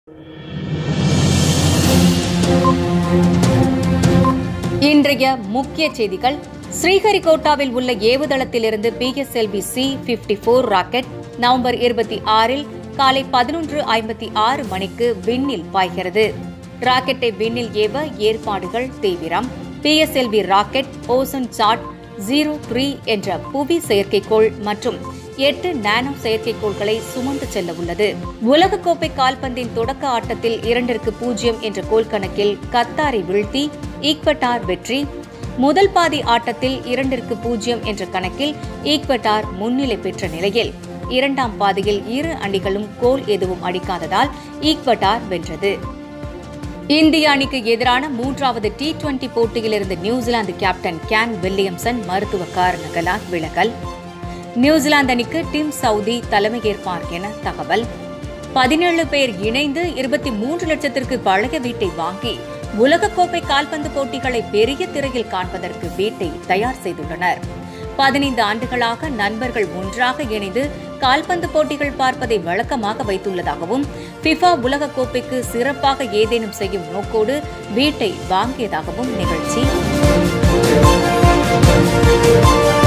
இன்றைய முக்கிய செய்திகள் ஸ்ரீஹரிகோட்டாவில் உள்ள ஏவுதளத்திலிருந்து PSLV C fifty four rocket November இருபத்தி ஆறில் காலை பதினொன்று ஐம்பத்தி ஆறு மணிக்கு விண்ணில் பாய்கிறது ராக்கெட்டை விண்ணில் ஏவ ஏற்பாடுகள் தீவிரம் PSLV rocket Oceansat zero three என்ற புவி செயற்கைக்கோள் மற்றும் எட்டு நானோ செயற்கைக்கோள்களை சுமந்து செல்ல உள்ளது உலகக்கோப்பை கால்பந்தின் தொடக்க ஆட்டத்தில் இரண்டிற்கு பூஜ்ஜியம் என்ற கோல் கணக்கில் கத்தாரை வீழ்த்தி ஈக்வட்டார் வெற்றி முதல் பாதி ஆட்டத்தில் இரண்டிற்கு பூஜ்ஜியம் என்ற கணக்கில் ஈக்வட்டார் முன்னிலை பெற்ற நிலையில் இரண்டாம் பாதியில் இரு அணிகளும் கோல் எதுவும் அடிக்காததால் ஈக்வட்டார் வென்றது இந்திய அணிக்கு எதிரான மூன்றாவது டி டுவெண்டி போட்டியிலிருந்து நியூசிலாந்து கேப்டன் கேன் வில்லியம்சன் மருத்துவ காரணங்களால் விலகல் நியூசிலாந்து அணிக்கு டிம் சவுதி தலைமையேற்பார் என தகவல் பதினேழு பேர் இணைந்து இருபத்தி மூன்று லட்சத்திற்கு பழைய வீட்டை வாங்கி உலகக்கோப்பை கால்பந்து போட்டிகளை பெரிய திரையில் காண்பதற்கு வீட்டை தயார் செய்துள்ளனர் பதினைந்து ஆண்டுகளாக நண்பர்கள் ஒன்றாக இணைந்து கால்பந்து போட்டிகள் பார்ப்பதை வழக்கமாக வைத்துள்ளதாகவும் பிஃபா உலகக்கோப்பைக்கு சிறப்பாக ஏதேனும் செய்யும் நோக்கோடு வீட்டை வாங்கியதாகவும் நிகழ்ச்சி